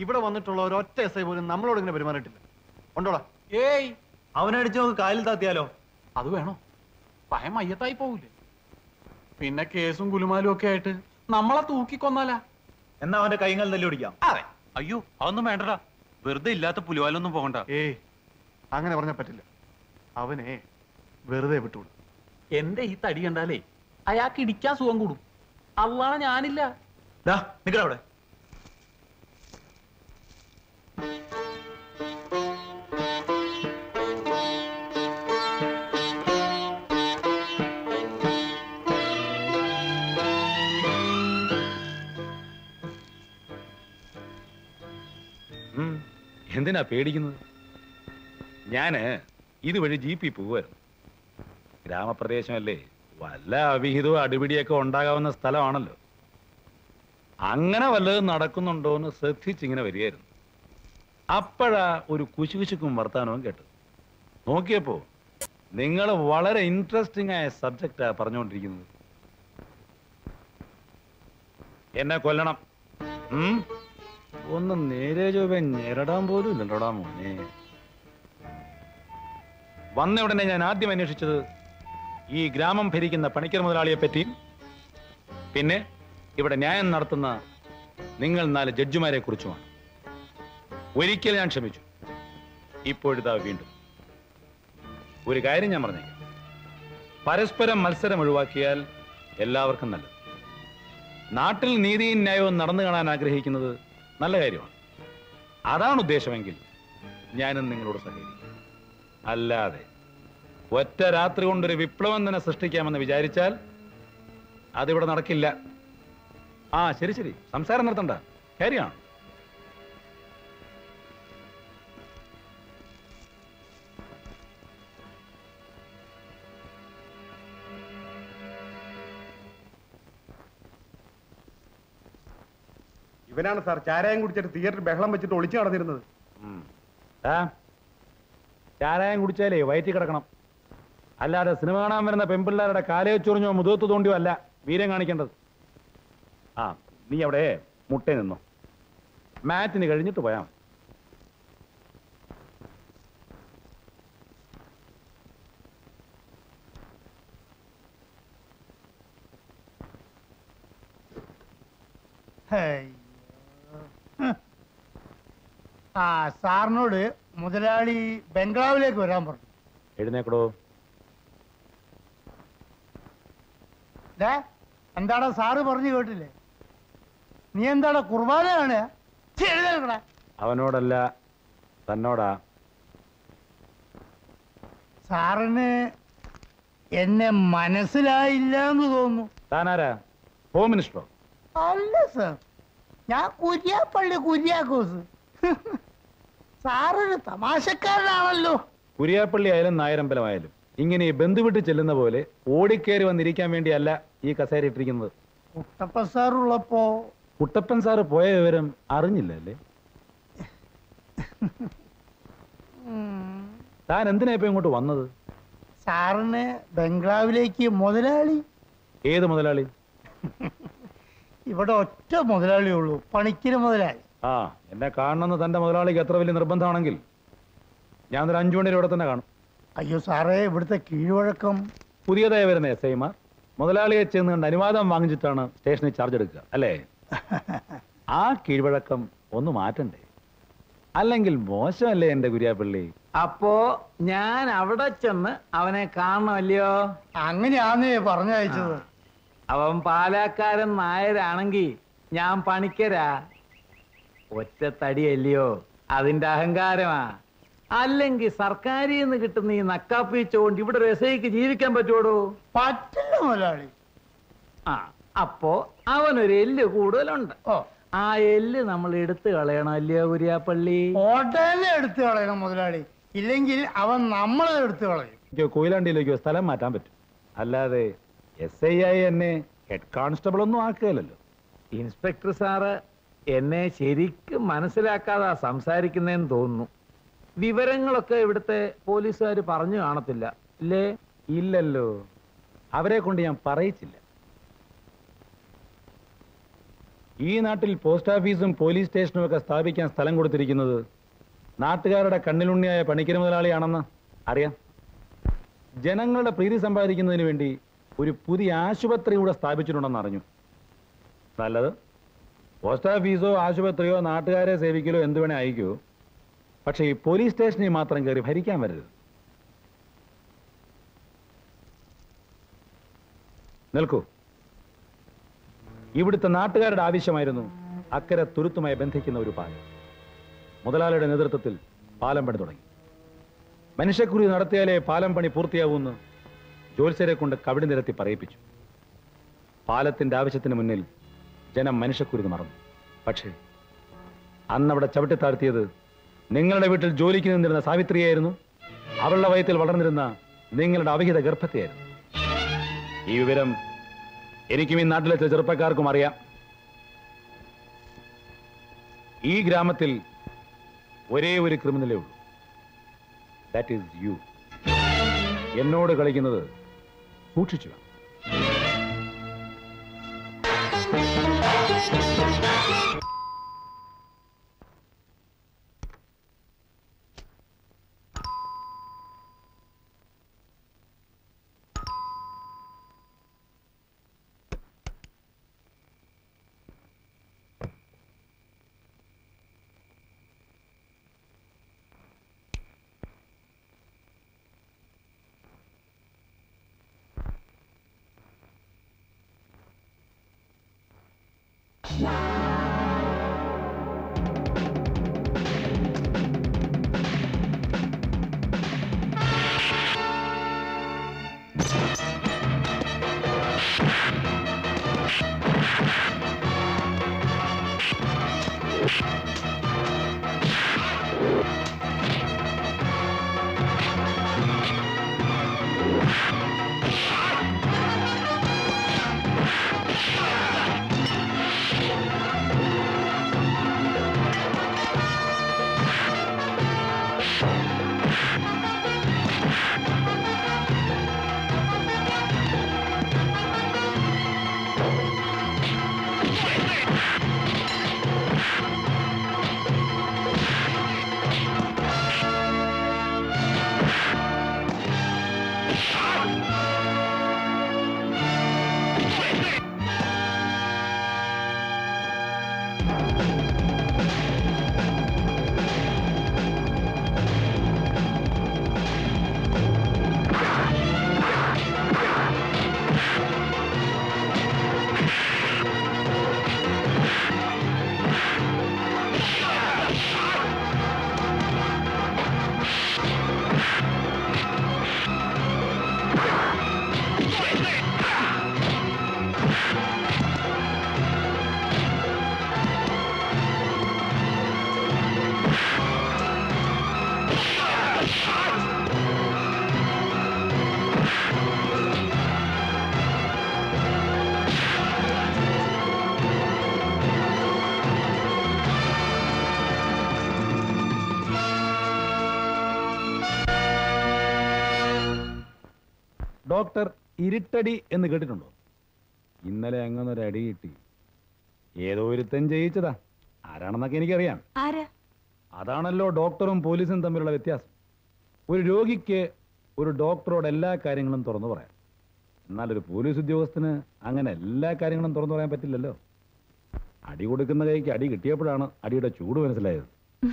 ഇവിടെ വന്നിട്ടുള്ള ഒരൊറ്റ എസ് ഐ പോലും നമ്മളോട് ഇങ്ങനെ പെരുമാറിയിട്ടില്ല ഉണ്ടോടാ ഏയ് അവനടിച്ച് നമുക്ക് കാലിൽ താത്തിയാലോ അത് വേണോ ഭയം മയ്യത്തായി പോവില്ലേ പിന്നെ കേസും കുലുമാലും ഒക്കെ ആയിട്ട് നമ്മളെ തൂക്കിക്കൊന്നാലാ എന്നാ അവന്റെ കൈകൾ തല്ലി ഓടിക്കാം അതെ അയ്യോ അതൊന്നും വേണ്ടടാ വെറുതെ ഇല്ലാത്ത പുലിവാലൊന്നും പോകണ്ട ഏയ് അങ്ങനെ പറഞ്ഞാൽ പറ്റില്ല അവനെ വെറുതെ വിട്ടുവിടും എന്റെ ഈ തടി കണ്ടാലേ അയാൾക്ക് ഇടിക്കാൻ സുഖം കൂടും അള്ളാണ് ഞാനില്ല നിക്കടവിടെ ഉം. എന്തിനാ പേടിക്കുന്നത് ഞാന് ഇതുവഴി ജീപ്പി പോവായിരുന്നു ഗ്രാമപ്രദേശമല്ലേ വല്ല അവിഹിതവും അടിപിടിയൊക്കെ ഉണ്ടാകാവുന്ന സ്ഥലമാണല്ലോ അങ്ങനെ വല്ലതും നടക്കുന്നുണ്ടോ എന്ന് ശ്രദ്ധിച്ചിങ്ങനെ വരികയായിരുന്നു അപ്പോഴാ ഒരു കുശുകുശുക്കും വർത്താനവും കേട്ടത് നോക്കിയപ്പോ നിങ്ങൾ വളരെ ഇൻട്രസ്റ്റിംഗ് ആയ സബ്ജക്റ്റാ പറഞ്ഞുകൊണ്ടിരിക്കുന്നത് എന്നെ കൊല്ലണം ഉം ഒന്ന് നേരെ ചൊവ്വെ ഞെരടാൻ പോലും ഇല്ലല്ലോടാ മോനെ വന്ന ഉടനെ ഞാൻ ആദ്യം അന്വേഷിച്ചത് ഈ ഗ്രാമം ഭരിക്കുന്ന പണിക്കർ മുതലാളിയെ പറ്റിയും പിന്നെ ഇവിടെ ന്യായം നടത്തുന്ന നിങ്ങൾ നാല് ജഡ്ജിമാരെ കുറിച്ചുമാണ് ഒരിക്കൽ ഞാൻ ക്ഷമിച്ചു ഇപ്പോഴിതാ വീണ്ടും ഒരു കാര്യം ഞാൻ പറഞ്ഞേക്കാം പരസ്പരം മത്സരം ഒഴിവാക്കിയാൽ എല്ലാവർക്കും നല്ലത് നാട്ടിൽ നീതിയും ന്യായവും നടന്നു കാണാൻ ആഗ്രഹിക്കുന്നത് നല്ല കാര്യമാണ് അതാണ് ഉദ്ദേശമെങ്കിൽ ഞാനും നിങ്ങളോട് സഹകരിക്കും അല്ലാതെ ഒറ്റ രാത്രി കൊണ്ടൊരു വിപ്ലവം തന്നെ സൃഷ്ടിക്കാമെന്ന് വിചാരിച്ചാൽ അതിവിടെ നടക്കില്ല ആ ശരി ശരി സംസാരം നിർത്തണ്ട കാര്യമാണ് ഇവനാണ് സാർ ചാരായം കുടിച്ചിട്ട് തിയേറ്ററിൽ ബഹളം വെച്ചിട്ട് ഒളിച്ചു നടന്നിരുന്നത് ആ ചാരായം കുടിച്ചാലേ വയറ്റി കിടക്കണം അല്ലാതെ സിനിമ കാണാൻ വരുന്ന പെൺപിള്ളേരുടെ കാലയെ ചൊറിഞ്ഞോ മുതുകത്ത് തോണ്ടിയോ അല്ല വീരം കാണിക്കേണ്ടത് ആ നീ അവിടെ മുട്ടേ നിന്നോ മാറ്റിന് കഴിഞ്ഞിട്ട് പോയാ മതി. ആ സാറിനോട് മുതലാളി ബംഗ്ലാവിലേക്ക് വരാൻ പറഞ്ഞു എഴുന്നേക്കടോ ഡേ എന്താടാ സാറ് പറഞ്ഞു കേട്ടില്ലേ നീ എന്താടാ കുർബാനയാണ് എഴുതേക്കടാ അവനോടല്ല തന്നോടാ സാറിന് എന്നെ മനസ്സിലായില്ല എന്ന് തോന്നുന്നു താനാരാ ഹോം മിനിസ്റ്ററോ അല്ല സാർ ഞാൻ കുര്യാപ്പള്ളി കുര്യാക്കോസ് സാറൊരു തമാശക്കാരനാണല്ലോ കുരിയാപ്പള്ളി ആയാലും നായരമ്പലമായാലും ഇങ്ങനെ ഈ ബന്ധുവിട്ട് ചെല്ലുന്ന പോലെ ഓടിക്കേറി വന്നിരിക്കാൻ വേണ്ടിയല്ല ഈ കസേര ഇട്ടിരിക്കുന്നത് കുട്ടപ്പ സാറുള്ളപ്പോ കുട്ടപ്പൻ സാറ് പോയ വിവരം അറിഞ്ഞില്ല അല്ലേ താൻ എന്തിനാ ഇപ്പൊ ഇങ്ങോട്ട് വന്നത് സാറിന് ബംഗ്ലാവിലേക്ക് മുതലാളി ഏത് മുതലാളി ഇവിടെ ഒറ്റ മുതലാളിയേ ഉള്ളൂ പണിക്കര് മുതലാളി ആ എന്നെ കാണണമെന്ന് തന്റെ മുതലാളിക്ക് എത്ര വലിയ നിർബന്ധമാണെങ്കിൽ ഞാൻ ഒരു അഞ്ചു മണിയുടെ ഇവിടെ തന്നെ കാണും അയ്യോ സാറേ ഇവിടുത്തെ കീഴ്വഴക്കം പുതിയതായി വരുന്ന എസ് ഐമാർ മുതലാളിയെ ചെന്ന് കണ്ട് അനുവാദം വാങ്ങിച്ചിട്ടാണ് സ്റ്റേഷനിൽ ചാർജ് എടുക്കുക അല്ലേ ആ കീഴ്വഴക്കം ഒന്ന് മാറ്റണ്ടേ അല്ലെങ്കിൽ മോശമല്ലേ എന്റെ കുര്യാപ്പള്ളി അപ്പോ ഞാൻ അവിടെ ചെന്ന് അവനെ കാണണമല്ലയോ അങ്ങനെയാന്നേ പറഞ്ഞയച്ചത് അവൻ പാലാക്കാരൻ നായരാണെങ്കി ഞാൻ പണിക്കരാ ഒറ്റ തടിയല്ലയോ അതിന്റെ അഹങ്കാരമാ അല്ലെങ്കിൽ സർക്കാരിൽ നിന്ന് കിട്ടുന്ന ഈ നക്കാപ്പിച്ചുകൊണ്ട് ഇവിടെ ഒരു എസ് ഐക്ക് ജീവിക്കാൻ പറ്റുമോടോ പറ്റില്ല മുതലാളി ആ അപ്പോ അവനൊരു എല്ല് കൂടുതലുണ്ട് ഓ ആ എല്ല് നമ്മൾ എടുത്തു കളയണം അല്ലയോ കുര്യാപ്പള്ളി ഓട്ടേനെ എടുത്തു കളയണം മുതലാളി ഇല്ലെങ്കിൽ അവൻ നമ്മളെ എടുത്തു കളയും എനിക്കോ കൊയിലാണ്ടിയിലേക്കോ സ്ഥലം മാറ്റാൻ പറ്റും അല്ലാതെ എസ് ഐ ആയി എന്നെ ഹെഡ് കോൺസ്റ്റബിൾ ഒന്നും ആക്കുകയല്ലോ ഇൻസ്പെക്ടർ സാറ് എന്നെ ശരിക്കും മനസ്സിലാക്കാതാ സംസാരിക്കുന്നതെന്ന് തോന്നുന്നു വിവരങ്ങളൊക്കെ ഇവിടുത്തെ പോലീസുകാർ പറഞ്ഞു കാണത്തില്ല ഇല്ലേ ഇല്ലല്ലോ അവരെ കൊണ്ട് ഞാൻ പറയിച്ചില്ല ഈ നാട്ടിൽ പോസ്റ്റ് ഓഫീസും പോലീസ് സ്റ്റേഷനും ഒക്കെ സ്ഥാപിക്കാൻ സ്ഥലം കൊടുത്തിരിക്കുന്നത് നാട്ടുകാരുടെ കണ്ണിലുണ്ണിയായ പണിക്കര മുതലാളിയാണെന്ന് അറിയാം ജനങ്ങളുടെ പ്രീതി സമ്പാദിക്കുന്നതിന് വേണ്ടി ഒരു പുതിയ ആശുപത്രി കൂടെ സ്ഥാപിച്ചിട്ടുണ്ടെന്ന് അറിഞ്ഞു നല്ലത് പോസ്റ്റ് ഓഫീസോ ആശുപത്രിയോ നാട്ടുകാരെ സേവിക്കലോ എന്ത് വേണേ അയക്കൂ പക്ഷേ ഈ പോലീസ് സ്റ്റേഷനിൽ മാത്രം കയറി ഭരിക്കാൻ വരരുത് നിൽക്കൂ ഇവിടുത്തെ നാട്ടുകാരുടെ ആവശ്യമായിരുന്നു അക്കരെ തുരുത്തുമായി ബന്ധിക്കുന്ന ഒരു പാലം മുതലാളിയുടെ നേതൃത്വത്തിൽ പാലം പണി തുടങ്ങി മനുഷ്യക്കുറി നടത്തിയാലേ പാലം പണി പൂർത്തിയാവൂന്ന് ജോത്സ്യരെ കൊണ്ട് കവിടി നിരത്തി പറയിപ്പിച്ചു പാലത്തിന്റെ ആവശ്യത്തിന് മുന്നിൽ ജനം മനുഷ്യക്കുരുന്ന് മറന്നു പക്ഷേ അന്നവിടെ ചവിട്ടിത്താഴ്ത്തിയത് നിങ്ങളുടെ വീട്ടിൽ ജോലിക്ക് നിന്നിരുന്ന സാവിത്രിയായിരുന്നു അവളുടെ വയത്തിൽ വളർന്നിരുന്ന നിങ്ങളുടെ അവിഹിത ഗർഭത്തെയായിരുന്നു ഈ വിവരം എനിക്കും ഈ നാട്ടിലെ ചില ചെറുപ്പക്കാർക്കും അറിയാം ഈ ഗ്രാമത്തിൽ ഒരേ ഒരു ക്രിമിനലേ ഉള്ളൂ ദാറ്റ് ഈസ് യു എന്നോട് കളിക്കുന്നത് സൂക്ഷിച്ചു വേണം. ഡോക്ടർ ഇരുട്ടടി എന്ന് കേട്ടിട്ടുണ്ടോ ഇന്നലെ അങ്ങനെ ഒരു അടി കിട്ടി ഏതോ ഒരുത്തൻ ജയിച്ചതാ ആരാണെന്നൊക്കെ എനിക്കറിയാം ആരാ അതാണല്ലോ ഡോക്ടറും പോലീസും തമ്മിലുള്ള വ്യത്യാസം ഒരു രോഗിക്ക് ഒരു ഡോക്ടറോട് എല്ലാ കാര്യങ്ങളും തുറന്നു പറയാം എന്നാൽ ഒരു പോലീസ് ഉദ്യോഗസ്ഥന് അങ്ങനെ എല്ലാ കാര്യങ്ങളും തുറന്നു പറയാൻ പറ്റില്ലല്ലോ അടി കൊടുക്കുന്ന കൈക്ക് അടി കിട്ടിയപ്പോഴാണ് അടിയുടെ ചൂട് മനസ്സിലായത്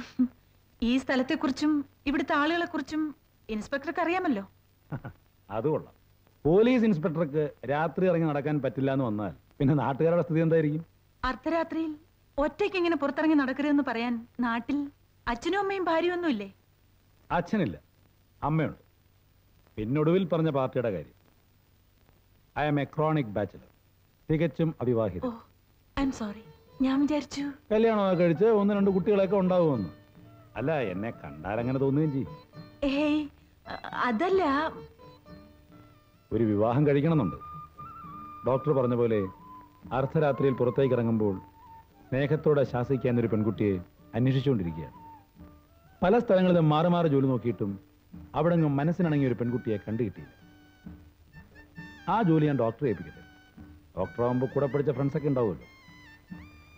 ഈ സ്ഥലത്തെക്കുറിച്ചും ഇവിടുത്തെ ആളുകളെക്കുറിച്ചും ഇൻസ്പെക്ടർക്ക് അറിയാമല്ലോ അത് കൊള്ളാം പോലീസ് ഇൻസ്പെക്ടർക്ക് രാത്രി ഇറങ്ങി നടക്കാൻ പറ്റില്ല എന്ന് വന്നാൽ പിന്നെ നാട്ടുകാരുടെ സ്ഥിതി എന്തായിരിക്കും അർദ്ധരാത്രിയിൽ ഒറ്റയ്ക്ക് ഇങ്ങനെ പുറത്തിറങ്ങി നടക്കരുതെന്ന് പറയാൻ നാട്ടിൽ അച്ഛനും അമ്മയും ഭാര്യയൊന്നും ഇല്ലേ അച്ഛനില്ല അമ്മയുണ്ട് പിന്നൊടുവിൽ പറഞ്ഞ പാർട്ടിയുടെ കാര്യം I am a chronic bachelor തികച്ചും ഓ അവിവാഹിതം ഐ എം സോറി ഞാൻ വിചാരിച്ചു കല്യാണമൊക്കെ കഴിച്ച് ഒന്ന് രണ്ട് കുട്ടികളൊക്കെ ഉണ്ടാവുമെന്ന് അല്ല എന്നെ കണ്ടാൽ അങ്ങനെ തോന്നുകയും ചെയ്യും ഏയ് അ- അതല്ല ഒരു വിവാഹം കഴിക്കണമെന്നുണ്ട് ഡോക്ടർ പറഞ്ഞ പോലെ അർദ്ധരാത്രിയിൽ പുറത്തേക്ക് ഇറങ്ങുമ്പോൾ സ്നേഹത്തോടെ ശാസിക്കാൻ ഒരു പെൺകുട്ടിയെ അന്വേഷിച്ചുകൊണ്ടിരിക്കുകയാണ് പല സ്ഥലങ്ങളിലും മാറി മാറി ജോലി നോക്കിയിട്ടും അവിടെ നിന്നും മനസ്സിനിണങ്ങിയ ഒരു പെൺകുട്ടിയെ കണ്ടുകിട്ടിയില്ല ആ ജോലി ഞാൻ ഡോക്ടറെ ഏൽപ്പിക്കട്ടെ ഡോക്ടറാകുമ്പോൾ കൂടെ പഠിച്ച ഫ്രണ്ട്സൊക്കെ ഉണ്ടാവുമല്ലോ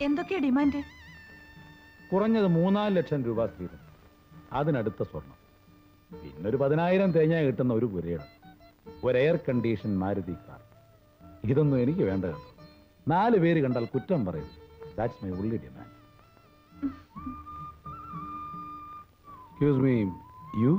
എന്തൊക്കെയാ ഡിമാൻഡ് കുറഞ്ഞത് മൂന്നാല് ലക്ഷം രൂപ സ്ഥിരം അതിനടുത്ത സ്വർണം പിന്നെ ഒരു പതിനായിരം തേങ്ങ കിട്ടുന്ന ഒരു പുരയിടം ഒരു എയർ കണ്ടീഷൻ മാരുതി കാർ ഇതൊന്നും എനിക്ക് വേണ്ട കേട്ടോ നാല് പേര് കണ്ടാൽ കുറ്റം പറയും ദാറ്റ്സ് മൈ ഉള്ളി ഡിമാൻഡ് എക്സ്ക്യൂസ് മീ യു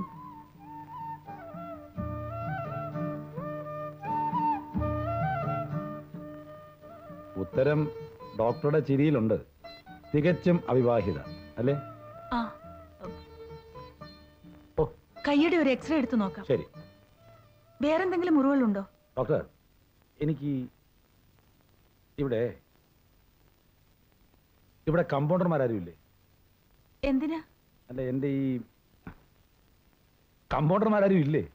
ഉത്തരം ഡോക്ടറുടെ ചിരിയിലുണ്ട് തികച്ചും അവിവാഹിത അല്ലേ ആ ഓ കൈയുടെ ഒരു എക്സ്റേ എടുത്ത് നോക്കാം ശരി വേറെന്തെങ്കിലും മുറിവുകളുണ്ടോ ഡോക്ടർ എനിക്ക് ഇവിടെ ഇവിടെ കമ്പൗണ്ടർമാരും ഇല്ലേ എന്തിനാ അല്ല എൻ്റെ ഈ കമ്പൗണ്ടർമാരും ഇല്ലേ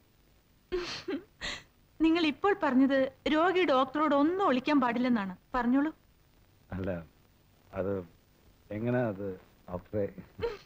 നിങ്ങൾ ഇപ്പോൾ പറഞ്ഞത് രോഗി ഡോക്ടറോട് ഒന്നും ഒളിക്കാൻ പാടില്ലെന്നാണ് പറഞ്ഞോളൂ അല്ല അത് എങ്ങനെ അത് ഡോക്ടറെ